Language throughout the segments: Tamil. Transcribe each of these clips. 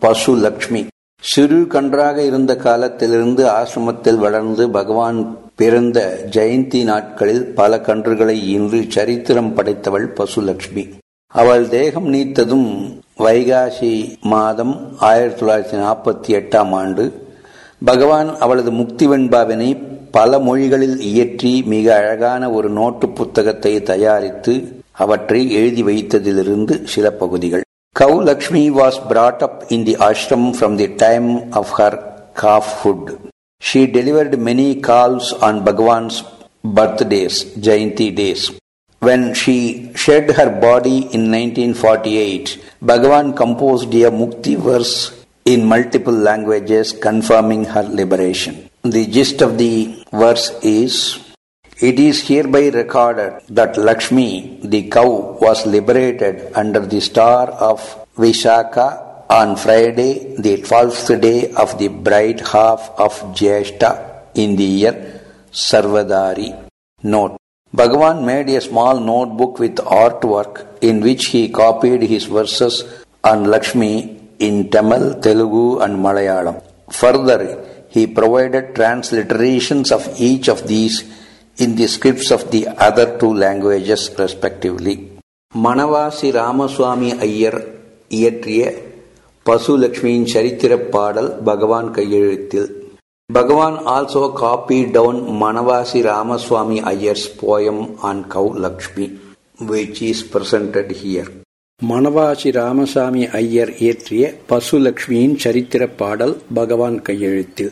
பசு லக்ஷ்மி சிறு கன்றாக இருந்த காலத்திலிருந்து ஆசிரமத்தில் வளர்ந்து பகவான் பிறந்த ஜெயந்தி நாட்களில் பல கன்றுகளை ஈன்று சரித்திரம் படைத்தவள் பசுலட்சுமி அவள் தேகம் நீத்ததும் வைகாசி மாதம் ஆயிரத்தி தொள்ளாயிரத்தி நாற்பத்தி எட்டாம் ஆண்டு பகவான் அவளது முக்தி வெண்பாவினை பல மொழிகளில் இயற்றி மிக அழகான ஒரு நோட்டு புத்தகத்தை தயாரித்து அவற்றை எழுதி வைத்ததிலிருந்து சில பகுதிகள் Cow Lakshmi was brought up in the ashram from the time of her calfhood. She delivered many calves on Bhagavan's birthdays, Jayanti days. When she shed her body in 1948, Bhagavan composed a Mukti verse in multiple languages confirming her liberation. The gist of the verse is it is hereby recorded that Lakshmi, the cow, was liberated under the star of Vishaka on Friday, the twelfth day of the bright half of Jeshta in the year Sarvadari. Note. Bhagavan made a small notebook with artwork in which he copied his verses on Lakshmi in Tamil, Telugu and Malayalam. Further, he provided transliterations of each of these in the scripts of the other two languages respectively. Manavasi Ramaswamy Iyer இயற்றிய பசுலட்சுமியின் சரித்திர பாடல் பகவான் கையெழுத்தில் Bhagavan also copy down Manavasi Ramaswami Iyer's poem on cow Lakshmi which is presented here Manavasi Ramasamy Iyer இயற்றிய பசுலட்சுமியின் சரித்திர பாடல் பகவான் கையெழுத்தில்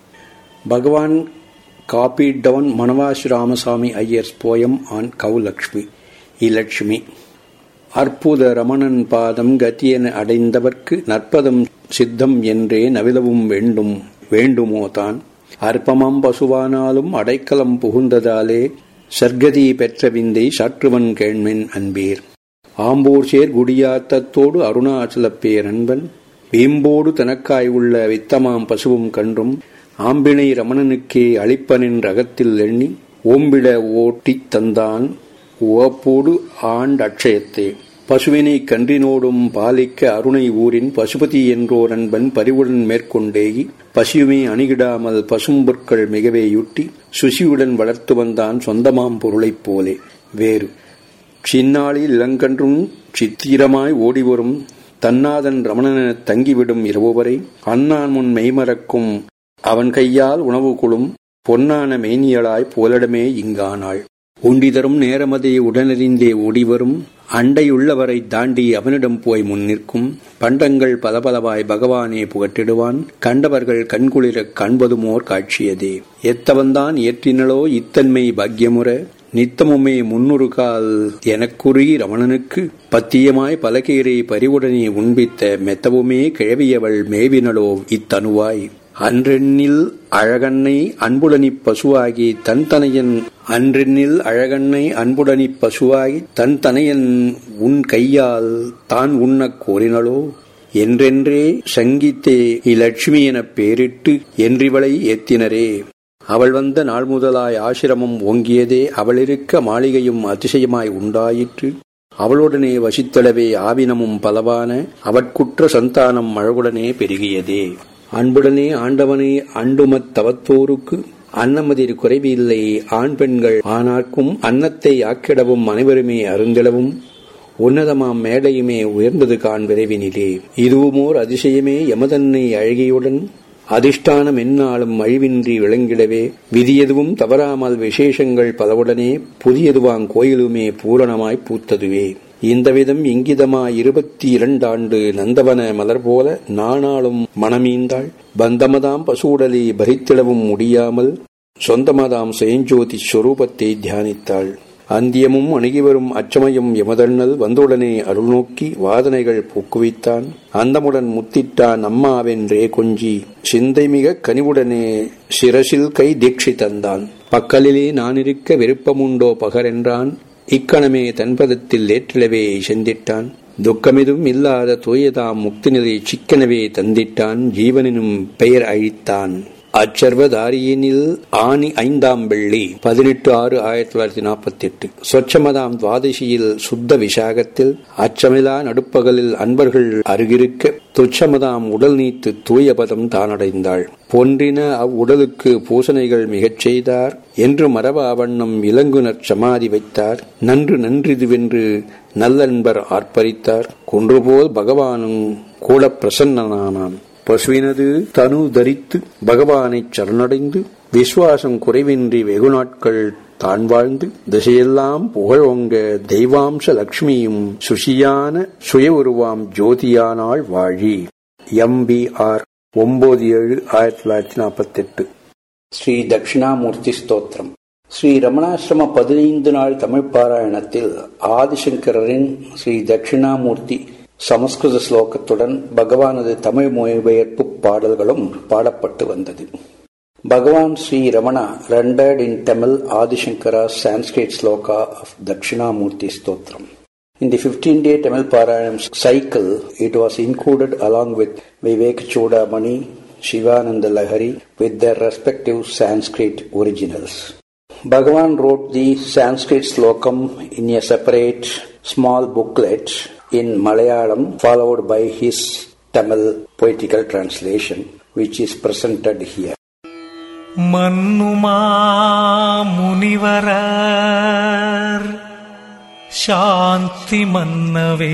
Bhagavan copy down Manavasi Ramasamy Iyer's poem on cow Lakshmi Lakshmi அற்புத ரமணன் பாதம் கத்தியென அடைந்தவர்க்கு நற்பதம் சித்தம் என்றே நவிலவும் வேண்டும் வேண்டுமோ தான் அற்பமாம் பசுவானாலும் அடைக்கலம் புகுந்ததாலே சர்க்கதி பெற்ற விந்தை சாற்றுவன் கேள்மென் அன்பீர் ஆம்பூர் சேர் குடியாத்தத்தோடு அருணாச்சல பேரன்பன் வீம்போடு தனக்காய் உள்ள வித்தமாம் பசுவும் கன்றும் ஆம்பிணை ரமணனுக்கே அளிப்பனின் ரகத்தில் எண்ணி ஓம்பிட ஓட்டித் தந்தான் உவப்போடு ஆண்ட் அட்சயத்தே பசுவினை கன்றினோடும் பாலிக்க அருணை ஊரின் பசுபதி என்றோர் அன்பன் பரிவுடன் மேற்கொண்டேகி பசியுமே அணுகிடாமல் பசும்பொற்கள் மிகவே யுட்டி சுசியுடன் வளர்த்து வந்தான் சொந்தமாம் பொருளைப் போலே வேறு சின்னாளில் இளங்கன்றும் சித்திரமாய் ஓடிவரும் தன்னாதன் ரமணன தங்கிவிடும் இரவுவரை அண்ணான் முன் மெய்மறக்கும் அவன் கையால் உணவு குழும் பொன்னான மெய்னியலாய் போலிடமே இங்கானாள் உண்டிதரும் நேரமதை உடனறிந்தே ஓடிவரும் அண்டையுள்ளவரை தாண்டி அவனிடம் போய் முன் நிற்கும் பண்டங்கள் பலபலவாய் பகவானே புகட்டிடுவான் கண்டவர்கள் கண்குளிரக் காண்பதுமோர் காட்சியதே எத்தவன்தான் ஏற்றினளோ இத்தன்மை பாக்கியமுற நித்தமுமே முன்னொரு கால் எனக்குறி ரமணனுக்கு பத்தியமாய் பலகீரை பரிவுடனே உண்பித்த மெத்தவுமே கிழவியவள் மேவினளோ இத்தனுவாய் அன்றெண்ணில் அழகன்னை அன்புடனிப் பசுவாகி தன் தனையன் அன்றெண்ணில் அழகன்னை அன்புடனிப் பசுவாகி தன் தனையன் உன் கையால் தான் உண்ணக் கோரினளோ என்றென்றே சங்கித்தே இலட்சுமி எனப் பேரிட்டு என்றிவளை ஏத்தினரே அவள் வந்த நாள் முதலாய் ஆசிரமம் ஓங்கியதே அவளிருக்க மாளிகையும் அதிசயமாய் உண்டாயிற்று அவளுடனே வசித்தளவே ஆவினமும் பலவான அவட்குற்ற சந்தானம் அழகுடனே பெருகியதே அன்புடனே ஆண்டவனை அண்டுமத் தவத்தோருக்கு அன்னமதிர் குறைவில்லை ஆண் பெண்கள் ஆனார்க்கும் அன்னத்தை ஆக்கிடவும் அனைவருமே அருந்திடவும் உன்னதமாம் மேடையுமே உயர்ந்தது காண் விரைவினிலே இதுவுமோர் அதிசயமே யமதன்னை அழகியுடன் அதிஷ்டானம் எந்நாளும் அழிவின்றி விளங்கிடவே விதியதுவும் தவறாமல் விசேஷங்கள் பலவுடனே புதியதுவாங் கோயிலுமே பூரணமாய் பூத்ததுவே இந்த விதம் இங்கிதமாய் இருபத்தி இரண்டாண்டு நந்தவன மலர் போல நானாளும் மனமீந்தாள் பந்தமதாம் பசூடலை பரித்திடவும் முடியாமல் சொந்தமதாம் செயஞ்சோதி ஸ்வரூபத்தை தியானித்தாள் அந்தியமும் அணுகிவரும் அச்சமயம் யமதண்ணல் வந்துடனே அருள் நோக்கி வாதனைகள் போக்குவித்தான் அந்தமுடன் முத்திட்டான் அம்மாவென்றே கொஞ்சி சிந்தை மிக கனிவுடனே சிரசில் கை தீட்சி தந்தான் பக்கலிலே நானிருக்க விருப்பமுண்டோ பகரென்றான் இக்கணமே தன்பதத்தில் ஏற்றிடவே செந்திட்டான் துக்கமிதும் இல்லாத தூயதாம் முக்தி நிலை சிக்கனவே தந்திட்டான் ஜீவனினும் பெயர் அழித்தான் அச்சர்வதாரியினில் ஆணி ஐந்தாம் வெள்ளி பதினெட்டு ஆறு ஆயிரத்தி தொள்ளாயிரத்தி நாற்பத்தி எட்டு சொச்சமதாம் துவாதசியில் சுத்த விசாகத்தில் அச்சமிலா நடுப்பகலில் அன்பர்கள் அருகிருக்க துச்சமதாம் உடல் நீத்து தூய பதம் தானடைந்தாள் பொன்றின அவ்வுடலுக்கு பூசணைகள் மிகச் செய்தார் என்று மரபாவண்ணம் இளங்குனர் சமாதி வைத்தார் நன்று நன்றிதுவென்று நல்லன்பர் ஆர்ப்பரித்தார் குன்றுபோல் பகவானும் கூட பிரசன்னனானான் பசுவினது தனு தரித்து பகவானைச் சரணடைந்து விசுவாசம் குறைவின்றி வெகு நாட்கள் தான் வாழ்ந்து திசையெல்லாம் புகழ் ஒங்க தெய்வாம்ச லட்சுமியும் சுஷியான சுய உருவாம் ஜோதியானாள் வாழி எம் பி ஆர் ஒன்பது ஏழு ஆயிரத்தி தொள்ளாயிரத்தி நாற்பத்தி எட்டு ஸ்ரீ தட்சிணாமூர்த்தி ஸ்தோத்திரம் ஸ்ரீ ரமணாசிரம பதினைந்து நாள் தமிழ் பாராயணத்தில் ஆதிசங்கரின் ஸ்ரீ தட்சிணாமூர்த்தி சமஸ்கிருத ஸ்லோகத்துடன் பகவானது தமிழ் மொழிபெயர்ப்பு பாடல்களும் பாடப்பட்டு வந்தது Bhagavan Sri Ramana rendered in Tamil Adishankara Sanskrit sloka of Dakshinamurthy stotram In the 15-day Tamil Parayanam cycle, it was included along with Vivek Chodamani, Shivananda Lahari with their respective Sanskrit originals. Bhagavan wrote the Sanskrit slokam in a separate small booklet in Malayalam followed by his Tamil poetical translation which is presented here. மன்னுமா முனிவரர் சாந்தி மன்னவே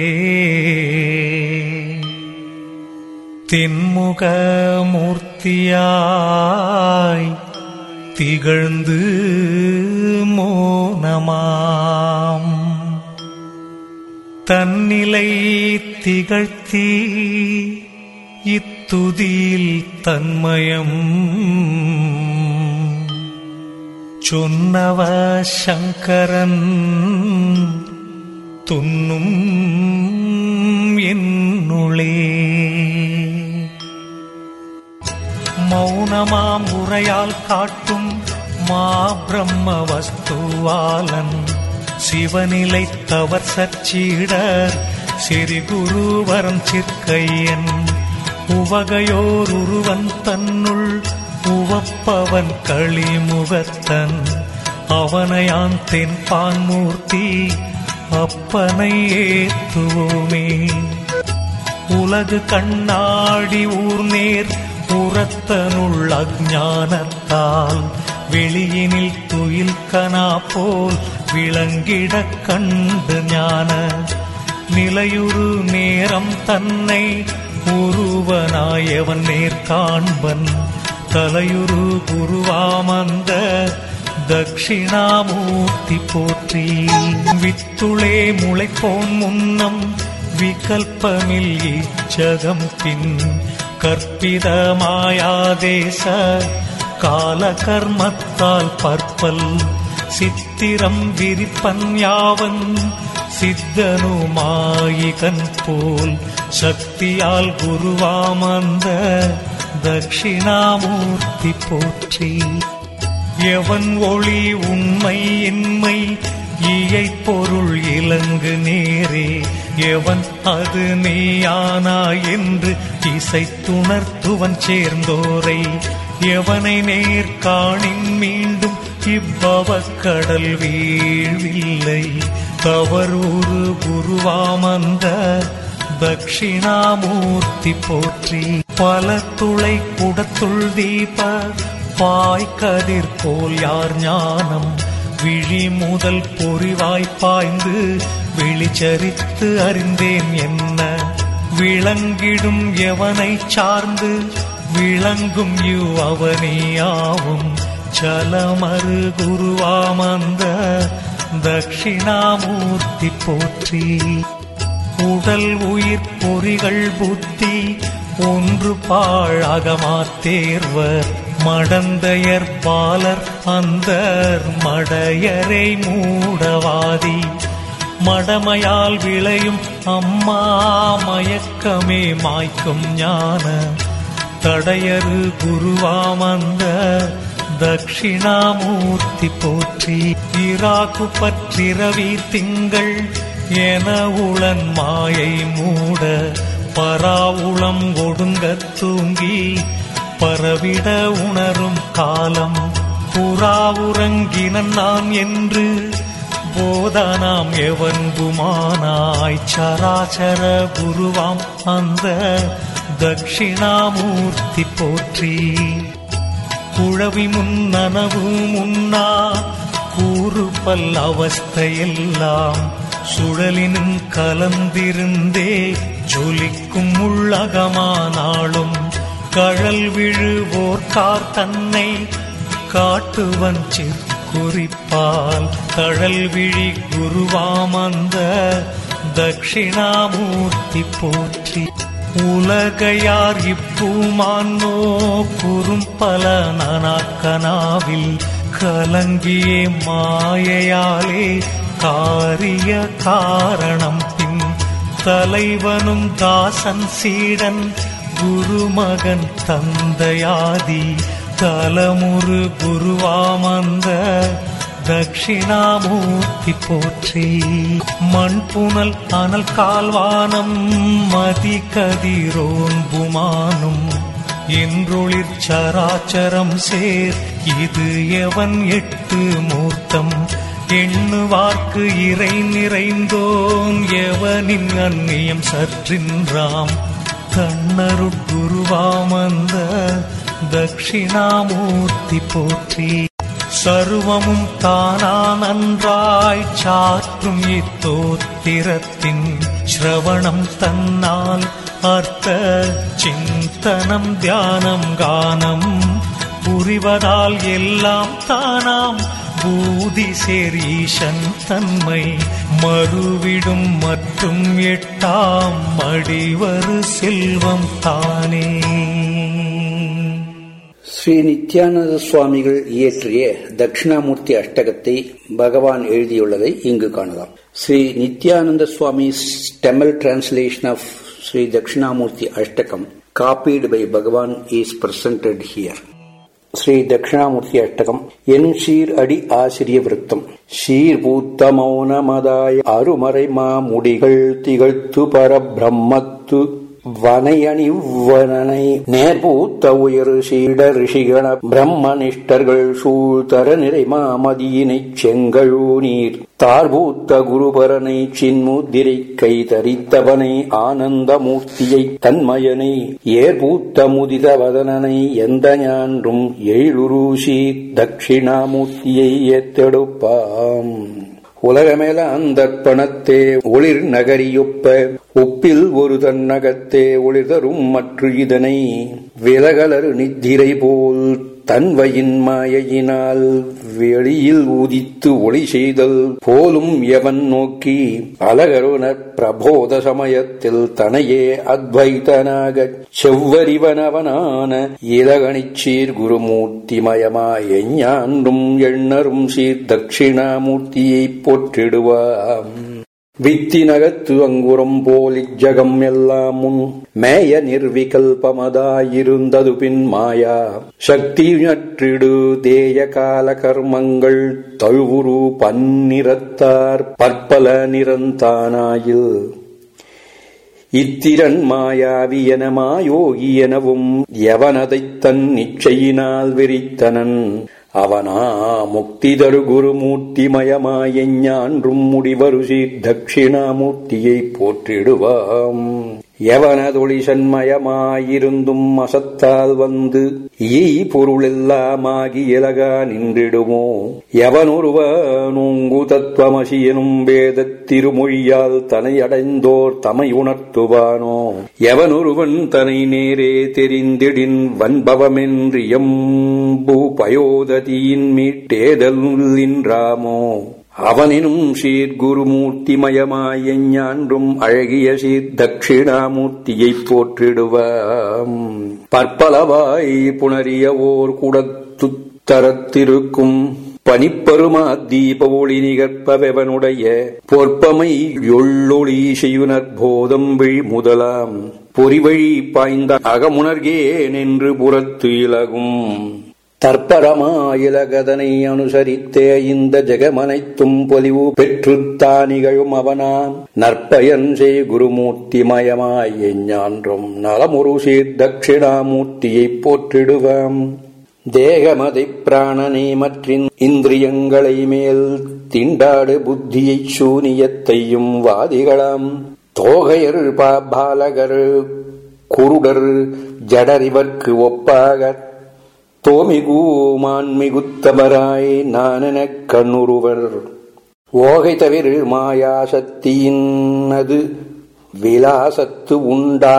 தென்முக மூர்த்தியாய் திகழ்ந்து மோனமாம் தன்னிலை திகழ்த்தி இத்துதியில் தன்மயம் சொன்னவ சங்கரன் துன்னும் என்னுளே மௌனமாம் உரையால் காட்டும் மா பிரம்ம வஸ்துவாலன் சிவநிலை தவர் சச்சீடர் சிறிகுருவரம் சிற்கையன் உவகையோர் உருவன் தன்னுள் உவப்பவன் களிமுகத்தன் அவனையான் தென்பான் மூர்த்தி அப்பனை ஏத்துவோமே உலகு கண்ணாடி ஊர்நேர் உரத்தனுள் அஞ்ஞானத்தால் வெளியினில் துயில் கனா போல் விளங்கிடக் கண்டு ஞான நிலையுறு நேரம் தன்னை உருவனாயவன் நேர் காண்பன் தலையுரு குருவாமந்த தட்சிணாமூர்த்தி போற்றி வித்துளே முளைப்போன் முன்னம் விகல்பமில் இச்சகம் பின் கற்பிதமாயாதேச கால கர்மத்தால் பற்பல் சித்திரம் விரிப்பன் யாவன் சித்தனுமாயிகன் போல் சக்தியால் குருவாமந்த தட்சிணாமூர்த்தி போற்றி எவன் ஒளி உண்மை இன்மை ஈயை பொருள் இலங்கு நேரே எவன் அது நீயானா என்று இசைத்துணர்த்துவன் சேர்ந்தோரை எவனை நேர்காணின் மீண்டும் இவ்வவக் கடல் வீழ்வில்லை தவறூறு குருவாமந்த தட்சிணாமூர்த்தி போற்றி பல துளை குடத்துள் தீப பாய்கதிர் போல் யார் ஞானம் விழி முதல் பொறிவாய் பாய்ந்து விழிச்சரித்து அறிந்தேன் என்ன விளங்கிடும் எவனை சார்ந்து விளங்கும் யு அவனியாவும் சலமறு குருவாமந்த தட்சிணாமூர்த்தி போற்றி உடல் உயிர் பொறிகள் புத்தி ஒன்று பாழகமாத்தேர்வர் மடந்தையர் பாலர் அந்தர் மடையரை மூடவாதி மடமையால் விளையும் அம்மா மயக்கமே மாய்க்கும் ஞான தடையரு குருவாமந்த தட்சிணாமூர்த்தி போற்றி இராக்கு பற்றிரவி திங்கள் என உளன் மாயை மூட பராவுளம் ஒடுங்க தூங்கி பரவிட உணரும் காலம் புறா உறங்கினன் நான் என்று போதானாம் எவன்புமானாய் சராச்சர குருவாம் அந்த தட்சிணாமூர்த்தி போற்றி குழவி முன்னனவு முன்னா கூறு பல் அவஸ்தையெல்லாம் சுழலினும் கலந்திருந்தே ஜொலிக்கும் உள்ளகமானாலும் கழல் விழுவோர்கார் தன்னை காட்டுவன் குறிப்பால் தழல் விழி குருவாமந்த தட்சிணாமூர்த்தி போற்றி உலகையார் இப்பூமானோ குறும்பல நனாக்கனாவில் கலங்கியே மாயையாலே காரிய காரணம் பின் தலைவனும் தாசன் சீடன் குருமகன் தந்தையாதி தலமுரு குருவாமந்த தட்சிணாமூர்த்தி போற்றி மண்புனல் அனல் கால்வானம் மதி கதிரோன் புமானும் என்றொளிர் சராச்சரம் சேர் இது எவன் எட்டு மூர்த்தம் எண்ணுவார்க்கு இறை நிறைந்தோன் எவனின் அந்நியம் சற்றின்றாம் கண்ணருட்குருவாமந்த தட்சிணாமூர்த்தி போற்றி சர்வமும் தானா நன்றாய் சாற்றும் இத்தோத்திரத்தின் சிரவணம் தன்னால் அர்த்த சிந்தனம் தியானம் கானம் புரிவதால் எல்லாம் தானாம் பூதி சேரீஷன் தன்மை மறுவிடும் மற்றும் எட்டாம் மடிவரு செல்வம் தானே ஸ்ரீ நித்யானந்த சுவாமிகள் இயற்றிய தட்சிணாமூர்த்தி அஷ்டகத்தை பகவான் எழுதியுள்ளதை இங்கு காணலாம் Sri Nityananda Swami Tamil translation of Sri Dakshinamurthy Ashtakam copied by Bhagavan is presented here Sri Dakshinamurthy Ashtakam என் சீர் அடி ஆசிரிய விருத்தம் சீர் பூத்த மௌனமதாய அருமறை மாமுடிகள் திகழ்த்து பரபிரம்மத்து வனையணிவனனை நேர்பூத்த உயர் சீட ரிஷிகண பிரம்மனிஷ்டர்கள் சூழ்தர நிறை மாமதியினைச் செங்கழு நீர் தார்பூத்த குருபரனை சின்முத்திரை கை தரித்தவனை ஆனந்த மூர்த்தியை தன்மயனை ஏர்பூத்த முதித வதனனை எந்த ஞான்றும் எழிலுருசி தட்சிணாமூர்த்தியை ஏத்தெடுப்பாம் உலகமேல அந்த பணத்தே ஒளிர் நகரியொப்ப ஒப்பில் ஒரு தன்னகத்தே ஒளிர்தரும் மற்ற இதனை விலகலரு நித்திரை போல் தன்வையின் மாயையினால் வெளியில் ஊதித்து ஒளி செய்தல் போலும் எவன் நோக்கி அலகருணர் பிரபோத சமயத்தில் தனையே அத்வைதனாகச் செவ்வறிவனவனான இலகணிச்சீர் குருமூர்த்திமயமாய் எஞ்ஞான்றும் எண்ணரும் சீர் தட்சிணாமூர்த்தியைப் போற்றிடுவாம் வித்தினகத்து அங்குரம் போல் இஜகம் எல்லாம் முன் மேய நிர்விகல்பமதாயிருந்தது பின் மாயா சக்தி நற்றிடு தேய கால கர்மங்கள் தழுவுரு பன்னிறத்தார் பற்பல நிறந்தானாயில் இத்திரன் மாயாவியன மாயோகி எனவும் எவனதைத் தன் நிச்சயினால் விரித்தனன் அவனா முக்திதரு குருமூர்த்திமயமாயஞ்ஞான்றும் முடிவரு சீர் தட்சிணாமூர்த்தியைப் போற்றிடுவாம் எவனதொளிசன்மயமாயிருந்தும் அசத்தால் வந்து ஈ பொருளெல்லாமாகி இலகா நின்றிடுமோ எவனொருவனூங்கு தத்துவமசி எனும் வேதத் திருமொழியால் தனை அடைந்தோர் தமை உணர்த்துவானோ எவனொருவன் தனை நேரே தெரிந்திடின் வன்பவமென்று எம்பு பயோததியின் மீட்டேதல் நின்றாமோ அவனினும் சீர் குருமூர்த்திமயமாய ஞான்றும் அழகிய சீர் தட்சிணாமூர்த்தியைப் போற்றிடுவாம் பற்பலவாய் புணரிய ஓர் குடத்துத்தரத்திருக்கும் பனிப்பருமா தீப ஒளி நிகற்பவனுடைய பொற்பமை எள்ளொளி செய்யுனர் போதம் விழி முதலாம் பொறிவழி பாய்ந்த அகமுணர்கேன் என்று புறத்து இலகும் தற்பரமாயிலகதனை அனுசரித்தே இந்த ஜெகமனைத்தும் பொலிவு பெற்று தானிகழும் அவனாம் நற்பயன் செய் குருமூர்த்தி மயமாய் எஞ்ஞான்றும் நலமுரு சீர் தட்சிணாமூர்த்தியைப் போற்றிடுவாம் தேகமதை பிராணனை மற்றின் இந்திரியங்களை மேல் திண்டாடு புத்தியைச் சூனியத்தையும் வாதிகளாம் தோகையர் பாலகர் குருடர் ஜடரிவர்க்கு ஒப்பாக தோமிகூமான் மிகுத்தவராய் நானெனக் கண்ணுருவர் ஓகை தவிர மாயாசக்தியின் அது விலாசத்து உண்டா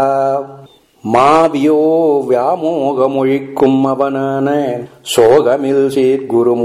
மாவியோ வியாமோகமொழிக்கும் அவனான சோகமில் சீர்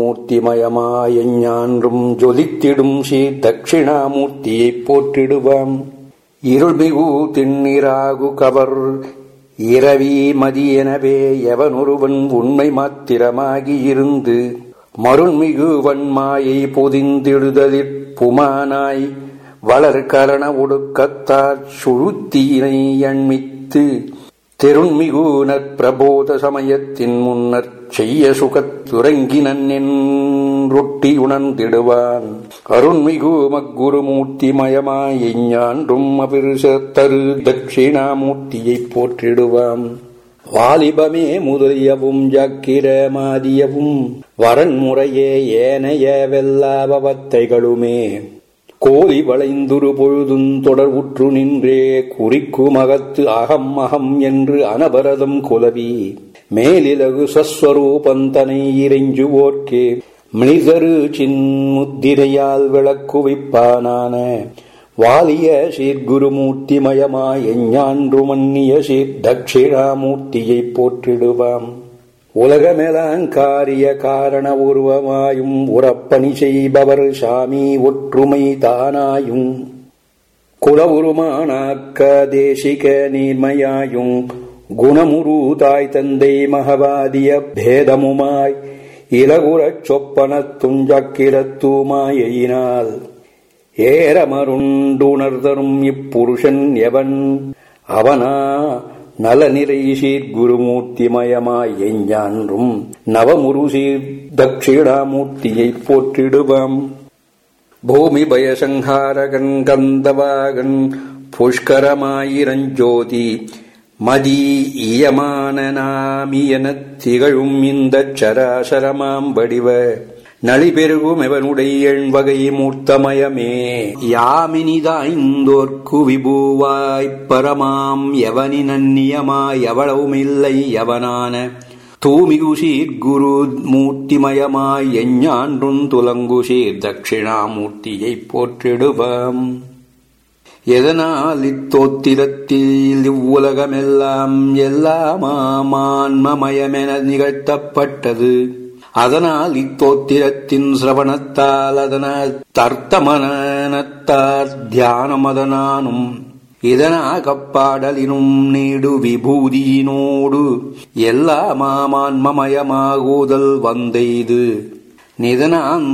குருமூர்த்திமயமாயஞ்ஞான்றும் ஜொலித்திடும் சீர் தட்சிணாமூர்த்தியைப் போற்றிடுவாம் இருள்மிகு திண்ணிராகு கவர் இரவி மதியெனவே எவனொருவன் உண்மை மாத்திரமாகி இருந்து மருண்மிகு வன்மாயை பொதிந்திடுதலிற் புமானாய் வளர் கரண ஒடுக்கத்தார் சுழுத்தீனை எண்மித்து தெருண்மிகு நற்பிரபோத சமயத்தின் முன்னர் செய்ய சுகத்துறங்கினன் என்றொட்டி உணர்ந்திடுவான் அருண்மிகு மக்குருமூர்த்தி மயமாய் எஞ்ஞான்றும் அபிருசத்தரு தட்சிணாமூர்த்தியைப் போற்றிடுவாம் வாலிபமே முதலியவும் ஜக்கிர மாதியவும் வரன்முறையே ஏனைய வெல்லாபவத்தைகளுமே கோலி வளைந்துரு பொழுதும் தொடர் உற்று நின்றே குறிக்கும் அகத்து அகம் அகம் என்று அனபரதம் குலவி மேலிலகு சஸ்வரூபந்தனை இறைஞ்சுவோர்க்கே மனிதரு சின்முத்திரையால் விளக்குவிப்பானான வாலிய சீர்குருமூர்த்திமயமாய் எஞ்ஞான்று மன்னிய சீர் தட்சிணாமூர்த்தியைப் போற்றிடுவாம் உலகமெலாங்காரிய காரண உருவமாயும் உறப்பணி செய்பவர் சாமி ஒற்றுமை தானாயும் குலவுருமானாக்க தேசிக நீர்மையாயும் குணமுரு தாய் தந்தை மகவாதிய பேதமுமாய் இலகுரச் சொப்பனத்தும் ஜக்கிரத்துமாயினால் ஏறமருண்டுணர்தரும் இப்புருஷன் எவன் அவனா நலநிறை சீர் குருமூர்த்திமயமாய் எஞ்ஞான்றும் நவமுரு சீர் தட்சிணாமூர்த்தியைப் போற்றிடுவாம் பூமி பயசங்காரகன் கந்தவாகன் புஷ்கரமாயிரஞ்சோதி மதி இயமான நாமியனத் திகழும் இந்தச் சராசரமாம் வடிவ நளிபெருகும் எவனுடைய வகை மூர்த்தமயமே யாமினிதாய்ந்தோர்க்கு விபூவாய்ப் பரமாம் எவனி நன்னியமாய் எவ்வளவுமில்லை எவனான தூமிகு சீர்குரு மூர்த்திமயமாய் எஞ்ஞான்றும் துலங்கு சீர் தட்சிணாமூர்த்தியைப் போற்றிடுவாம் எதனால் இத்தோத்திரத்தில் இவ்வுலகமெல்லாம் எல்லாமான்மமயமென நிகழ்த்தப்பட்டது அதனால் இத்தோத்திரத்தின் சிரவணத்தால் அதன தர்த்தமனத்தார் தியானமதனானும் இதனாகப் பாடலினும் நீடு விபூதியினோடு எல்லா மாமான்மமயமாகுதல் வந்தெய்து நிதனான்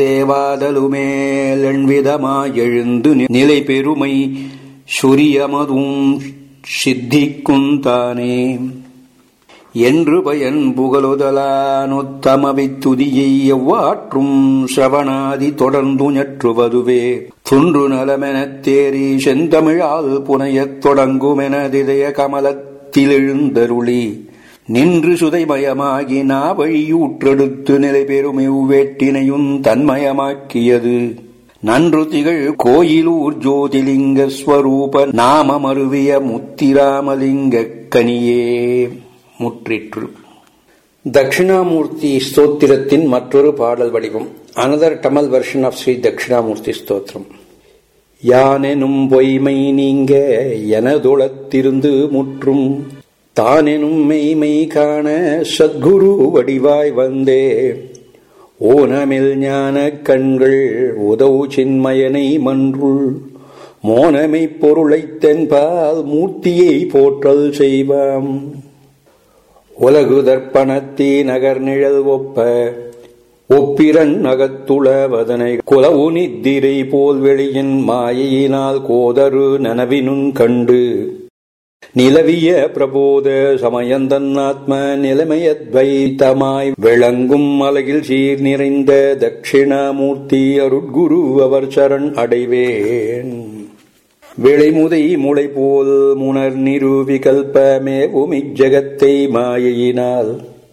தேவாதலுமேலெண்விதமாய் எழுந்து நிலை பெருமை சுரியமதும் சித்திக்கும் தானே என்று பயன் புகழுதலானொத்தமவை துதியை எவ்வாற்றும் சிரவணாதி தொடர்ந்து ஞற்றுவதுவே துன்று நலமெனத் தேறி செந்தமிழால் புனையத் தொடங்குமெனதிதய கமலத்தில் எழுந்தருளி நின்று சுதைமயமாகி நாவழியூற்றெடுத்து நிலை பெறும் இவ்வேட்டினையும் தன்மயமாக்கியது நன்று திகழ் கோயிலூர் ஜோதிலிங்க ஸ்வரூப நாமமருவிய முத்திராமலிங்க கனியே முற்றிற்று தட்சிணாமூர்த்தி ஸ்தோத்திரத்தின் மற்றொரு பாடல் வடிவம் another Tamil version of Sri Dakshinamurthy stotram யானெனும் பொய்மை நீங்க எனதுளத்திருந்து முற்றும் தானெனும் மெய்மை காண சத்குரு வடிவாய் வந்தே ஓனமில் ஞான கண்கள் உதவு சின்மயனை மன்றுள் மோனமை பொருளைத் தென்பால் மூர்த்தியை போற்றல் செய்வாம் உலகு தர்ப்பணத்தி நகர் நிழல் ஒப்ப ஒப்பிரன் அகத்துளவதனை குலவு நித்திரை போல் வெளியின் மாயையினால் கோதரு நனவினும் கண்டு நிலவிய பிரபோத சமயந்தன்னாத்ம நிலைமையத்வைத்தமாய் விளங்கும் அலகில் சீர் நிறைந்த தட்சிணாமூர்த்தி அருட்குரு அவர் சரண் அடைவேன் விளைமுதை முளை போல் முனர் நிரூபி கல்பமேவும் இஜகத்தை மாயையினால்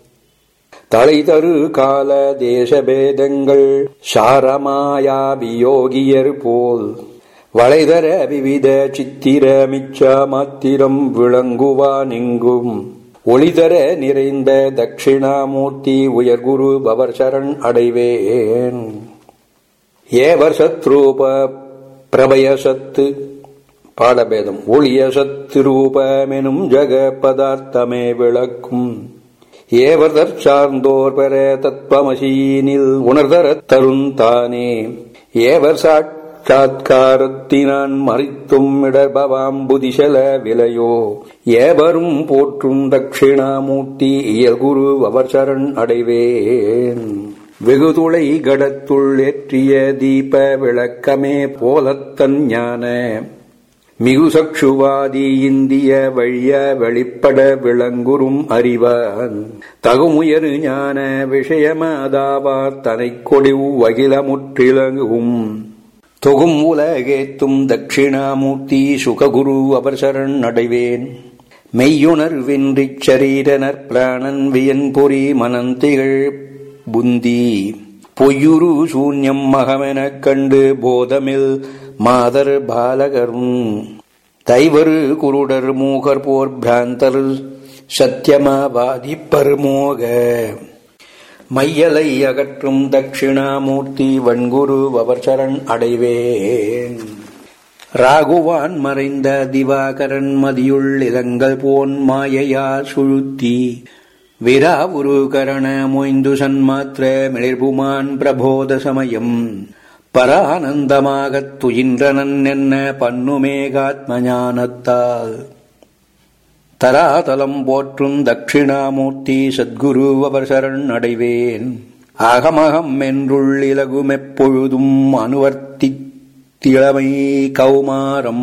தலை தரு கால தேசபேதங்கள் சாரமாயா வியோகியர் போல் வளைதர விவித சித்திர மிச்ச மாத்திரம் விளங்குவான் எங்கும் ஒளிதர நிறைந்த தட்சிணாமூர்த்தி உயர்குரு பவர் சரண் அடைவேன் ஏவர் சத்ரூப பிரபய சத்து பாடபேதம் ஒளிய சத்து ரூபமெனும் ஜக பதார்த்தமே விளக்கும் ஏவர்தற் சார்ந்தோர் பெற தத்வமசீனில் உணர்தரத் தருந்தானே ஏவர் சாட் சாத்காரத்தினான் மறித்தும் இடர்பவாம் புதிசல விலையோ ஏவரும் போற்றும் தட்சிணாமூர்த்தி இயல்குரு அவர் சரண் அடைவேன் வெகுதுளை கடத்துள் ஏற்றிய தீப விளக்கமே போலத்தன் ஞான மிகு சக்ஷுவாதி இந்திய வழிய வெளிப்பட விளங்குறும் அறிவான் தகுமுயரு ஞான விஷயமதாவார் தனை கொடிவு அகிலமுற்றிலங்கும் தொகும் உலகேத்தும் தட்சிணாமூர்த்தி சுககுரு அவர் சரண் அடைவேன் மெய்யுணர்வின்றிச் சரீரனர் பிராணன் வியன் பொறி மனந்திகள் புந்தி பொய்யுரு சூன்யம் மகமெனக் கண்டு போதமில் மாதர் பாலகரும் தைவரு குருடர் மூகர் போர் பிராந்தர் சத்தியமாவாதிப்பர் மோக மையலை அகற்றும் தட்சிணாமூர்த்தி வன்குரு அவர் சரண் அடைவேன் ராகுவான் மறைந்த திவாகரன் மதியுள் இளங்கள் போன் மாயையா சுழுத்தி விராவுரு கரண மொய்ந்து சன்மாத்திர மிளிர்புமான் பிரபோத சமயம் பரானந்தமாகத் துயின்றனன் என்ன பண்ணுமேகாத்ம ஞானத்தால் தராதலம் போற்றும் தட்சிணாமூர்த்தி சத்குரு அவர் சரண் அடைவேன் அகமகம் என்றுள் இலகுமெப்பொழுதும் அனுவர்த்தித்திளமை கௌமாரம்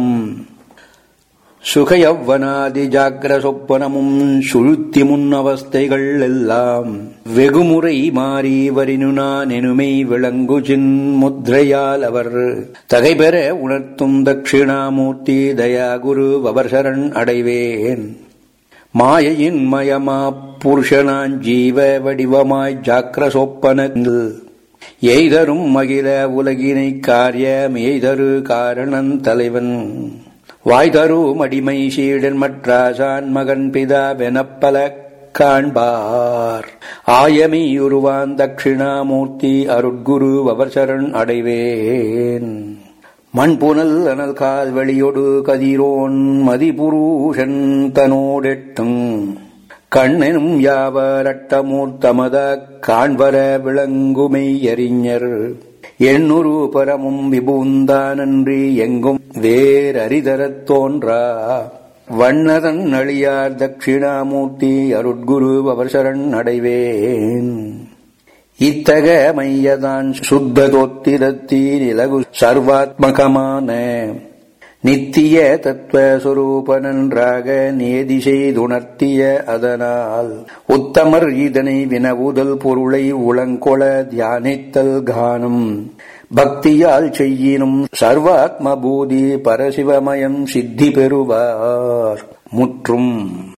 சுகயவ்வனாதி ஜாக்கிர சொப்பனமும் சுழுத்தி முன்னவஸ்தைகள் எல்லாம் வெகுமுறை மாறி வரினு நான் எனுமை விளங்கு சின் முத்ரையால் அவர் தகைபெற உணர்த்தும் தட்சிணாமூர்த்தி தயாகுரு அவர் சரண் அடைவேன் மாயையின் மயமா புருஷனான் ஜீவ வடிவமாய் ஜாக்கிர சொப்பனத்தில் எய்தரும் மகிழ உலகினை காரியம் எய்தரு காரணன் தலைவன் வாய்தரு மடிமை சீடன் மற்றாசான் மகன் பிதா வெனப்பல காண்பார் ஆயமி உருவான் தட்சிணாமூர்த்தி அருட்குரு அவர் சரண் அடைவேன் மண்புனல் அனல் கால் வெளியொடு கதிரோன் மதிபுரூஷன் தனோடெட்டும் கண்ணெனும் யாவரட்டமூர்த்தமத காண்பர விளங்குமை எறிஞர் எண்ணுரு பரமும் விபூந்தானன்றி எங்கும் வேரறிதரத் தோன்றா வண்ணதன் அழியார் தட்சிணாமூர்த்தி அருட்குரு அவர் சரண் அடைவேன் இத்தக மையதான் சுத்த தோத்திரத்தீர் இலகு சர்வாத்மகமான நித்திய தத்துவஸ்வரூப நன்றாக நேதி செய்துணர்த்திய அதனால் உத்தமர் இதனை வினவுதல் பொருளை உளங்கொள தியானித்தல் கானம் பக்தியால் செய்யினும் சர்வாத்ம பூதி பரசிவமயம் சித்தி பெறுவார் முற்றும்